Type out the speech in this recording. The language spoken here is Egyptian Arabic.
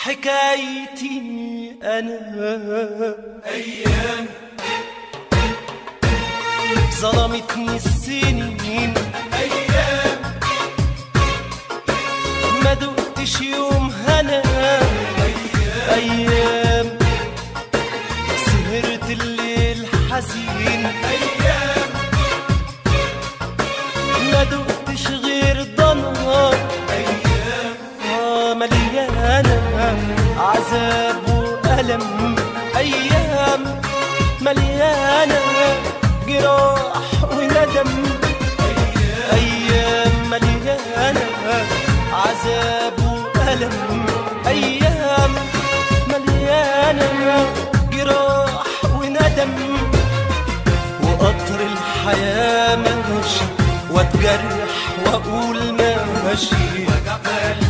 حكايتي أنا أيام ظلمتني السنين أيام ما دقتش يوم هنا أيام سهرت الليل حزين أيام ما دقتش غير ضنا أيام آه مليانة عذاب وألم أيام مليانة جراح وندم أيام مليانة عذاب وألم أيام مليانة جراح وندم وقطر الحياة ماشي واتجرح واقول ماشي وجبال